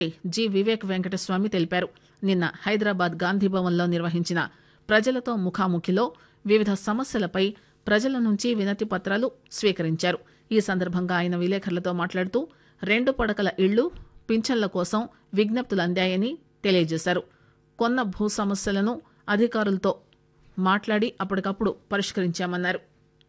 G Vivek Venkataswamy తెలిపారు నిన్న హైదరాబాద్ గాంధీభవన్లో నిర్వహించిన ప్రజలతో ముఖాముఖిలో వివిధ సమస్యలపై ప్రజల నుంచి వినతి పత్రాలు స్వీకరించారు ఈ సందర్భంగా ఆయన విలేకరులతో మాట్లాడుతూ రెండు పడకల ఇళ్లు పింఛన్ల కోసం విజ్ఞప్తులు అందాయని తెలియజేశారు కొన్న భూ సమస్యలను అధికారులతో మాట్లాడి అప్పటికప్పుడు పరిష్కరించామన్నారు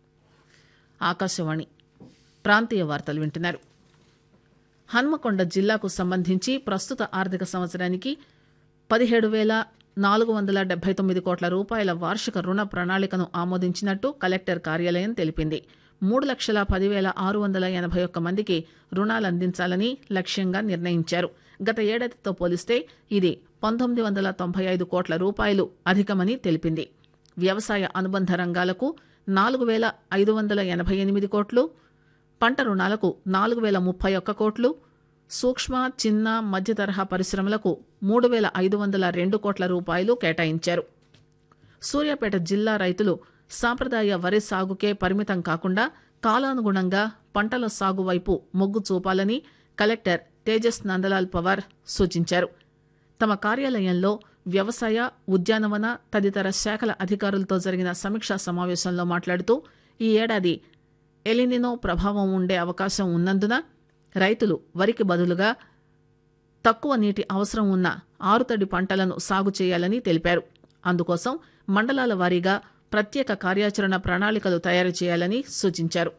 ఆకాశవాణి ప్రాంతీయ వార్తలు వింటున్నారు హన్మకొండ జిల్లాకు సంబంధించి ప్రస్తుత ఆర్థిక సంవత్సరానికి పదిహేడు వేల నాలుగు వందల డెబ్బై తొమ్మిది కోట్ల రూపాయల వార్షిక రుణ ప్రణాళికను ఆమోదించినట్టు కలెక్టర్ కార్యాలయం తెలిపింది మూడు లక్షల పదివేల ఆరు వందల ఎనభై ఒక్క మందికి రుణాలు అందించాలని లక్ష్యంగా నిర్ణయించారు గత ఏడాదితో పోలిస్తే ఇది పంతొమ్మిది వందల తొంభై ఐదు కోట్ల రూపాయలు అధికమని తెలిపింది వ్యవసాయ అనుబంధ రంగాలకు నాలుగు వేల ఐదు వందల ఎనభై ఎనిమిది కోట్లు పంట రుణాలకు నాలుగు వేల ముప్పై ఒక్క కోట్లు సూక్ష్మ చిన్న మధ్య తరహా పరిశ్రమలకు మూడు వేల ఐదు వందల రెండు కోట్ల రూపాయలు కేటాయించారు సూర్యాపేట జిల్లా రైతులు సాంప్రదాయ వరి సాగుకే పరిమితం కాకుండా కాలానుగుణంగా పంటల సాగు వైపు మొగ్గు చూపాలని కలెక్టర్ తేజస్ నందలాల్ పవార్ సూచించారు తమ కార్యాలయంలో వ్యవసాయ ఉద్యానవన తదితర శాఖల అధికారులతో జరిగిన సమీక్షా సమావేశంలో మాట్లాడుతూ ఈ ఏడాది ఎలినినో ప్రభావం ఉండే అవకాశం ఉన్నందున రైతులు వరికి బదులుగా తక్కువ నీటి అవసరం ఉన్న ఆరుతడి పంటలను సాగు చేయాలని తెలిపారు అందుకోసం మండలాల వారీగా ప్రత్యేక కార్యాచరణ ప్రణాళికలు తయారు చేయాలని సూచించారు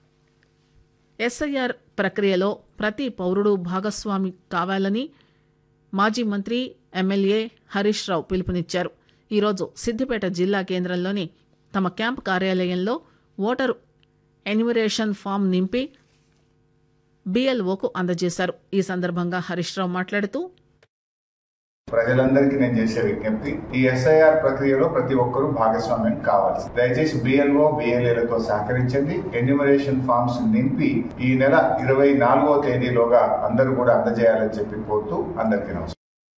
ఎస్ఐఆర్ ప్రక్రియలో ప్రతి పౌరుడు భాగస్వామి కావాలని మాజీ మంత్రి ఎమ్మెల్యే హరీష్ రావు పిలుపునిచ్చారు ఈరోజు సిద్దిపేట జిల్లా కేంద్రంలోని తమ క్యాంప్ కార్యాలయంలో ఓటరు ఎన్యుమరేషన్ ఫామ్ నింపి బిఎల్ఓకు అందజేశారు ఈ సందర్భంగా హరీష్ రావు మాట్లాడుతూ ప్రజలందరికీ నేను చేసే విజ్ఞప్తి ఈ ఎస్ఐఆర్ ప్రక్రియలో ప్రతి ఒక్కరూ భాగస్వామ్యం కావాలి దయచేసి బిఎల్ఓ బిఎల్ఏలతో సహకరించండి ఎన్యూమరేషన్ ఫామ్స్ నింపి ఈ నెల ఇరవై నాలుగో తేదీలోగా అందరూ కూడా అందజేయాలని చెప్పి కోరుతూ అందరికీ నమస్కారం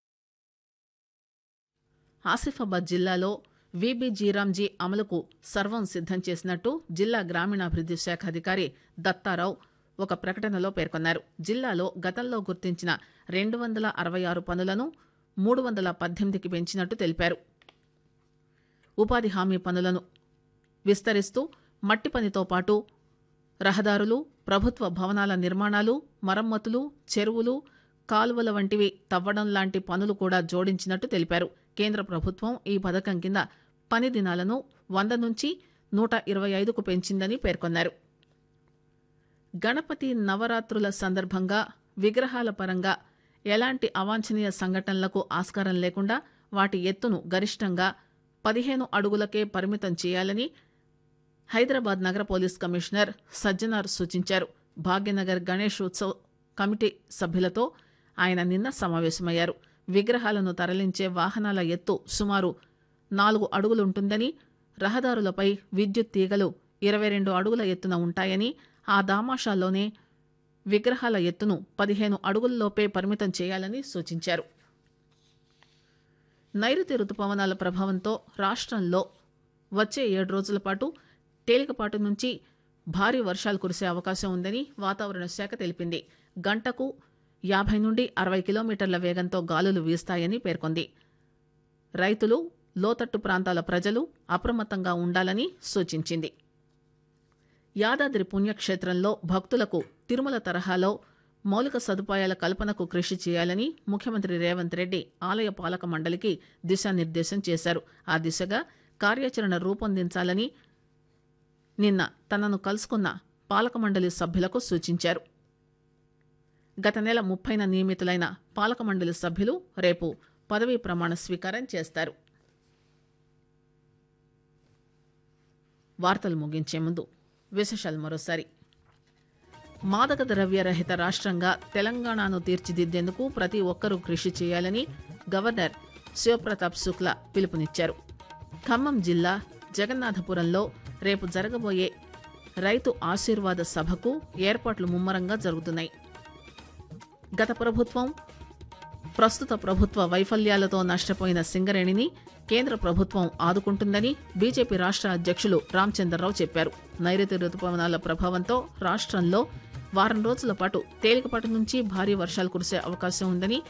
ఆసిఫాబాద్ జిల్లాలో విబి జీరాంజీ అమలుకు సర్వం సిద్దం చేసినట్టు జిల్లా గ్రామీణాభివృద్ది శాఖ అధికారి దత్తారావు ఒక ప్రకటనలో పేర్కొన్నారు జిల్లాలో గతంలో గుర్తించిన రెండు వందల అరవై ఆరు పనులను మూడు వందల పద్దెనిమిదికి పెంచినట్టు తెలిపారు ఉపాధి హామీ పనులను విస్తరిస్తూ మట్టి పనితో పాటు రహదారులు ప్రభుత్వ భవనాల నిర్మాణాలు మరమ్మతులు చెరువులు కాలువల వంటివి తవ్వడం లాంటి పనులు కూడా జోడించినట్టు తెలిపారు కేంద్ర ప్రభుత్వం ఈ పథకం కింద పని దినాలను వంద నుంచి నూట ఇరవై ఐదుకు పెంచిందని పేర్కొన్నారు గణపతి నవరాత్రుల సందర్భంగా విగ్రహాల పరంగా ఎలాంటి అవాంఛనీయ సంఘటనలకు ఆస్కారం లేకుండా వాటి ఎత్తును గరిష్టంగా పదిహేను అడుగులకే పరిమితం చేయాలని హైదరాబాద్ నగర పోలీస్ కమిషనర్ సజ్జనార్ సూచించారు భాగ్యనగర్ గణేష్ ఉత్సవ్ కమిటీ సభ్యులతో ఆయన నిన్న సమావేశమయ్యారు విగ్రహాలను తరలించే వాహనాల ఎత్తు సుమారు నాలుగు అడుగులుంటుందని రహదారులపై విద్యుత్ తీగలు ఇరవై రెండు అడుగుల ఎత్తున ఉంటాయని ఆ దామాషాల్లోనే విగ్రహాల ఎత్తును పదిహేను అడుగుల్లోపే పరిమితం చేయాలని సూచించారు నైరుతి రుతుపవనాల ప్రభావంతో రాష్ట్రంలో వచ్చే ఏడు రోజుల పాటు తేలికపాటి నుంచి భారీ వర్షాలు కురిసే అవకాశం ఉందని వాతావరణ శాఖ తెలిపింది గంటకు యాభై నుండి అరవై కిలోమీటర్ల వేగంతో గాలులు వీస్తాయని పేర్కొంది రైతులు లోతట్టు ప్రాంతాల ప్రజలు అప్రమత్తంగా ఉండాలని సూచించింది యాదాద్రి పుణ్యక్షేత్రంలో భక్తులకు తిరుమల తరహాలో మౌలిక సదుపాయాల కల్పనకు కృషి చేయాలని ముఖ్యమంత్రి రేవంత్ రెడ్డి ఆలయ పాలక మండలికి దిశానిర్దేశం చేశారు ఆ దిశగా కార్యాచరణ రూపొందించాలని నిన్న తనను కలుసుకున్న పాలక మండలి సభ్యులకు సూచించారు గత నెల ముప్పైన నియమితులైన పాలక మండలి సభ్యులు రేపు పదవీ ప్రమాణ స్వీకారం చేస్తారు వార్తలు ముగించే ముందు విశేషాలు మరోసారి మాదక ద్రవ్య రహిత రాష్ట్రంగా తెలంగాణను తీర్చిదిద్దేందుకు ప్రతి ఒక్కరూ కృషి చేయాలని గవర్నర్ శివప్రతాప్ శుక్లా పిలుపునిచ్చారు ఖమ్మం జిల్లా జగన్నాథపురంలో రేపు జరగబోయే రైతు ఆశీర్వాద సభకు ఏర్పాట్లు ముమ్మరంగా జరుగుతున్నాయి గత ప్రభుత్వం ప్రస్తుత ప్రభుత్వ వైఫల్యాలతో నష్టపోయిన సింగరేణిని కేంద్ర ప్రభుత్వం ఆదుకుంటుందని బీజేపీ రాష్ట్ర అధ్యక్షులు రామచంద్రరావు చెప్పారు నైరుతి రుతుపవనాల ప్రభావంతో రాష్ట్రంలో వారం రోజుల పాటు తేలికపాటి నుంచి భారీ వర్షాలు కురిసే అవకాశం ఉందని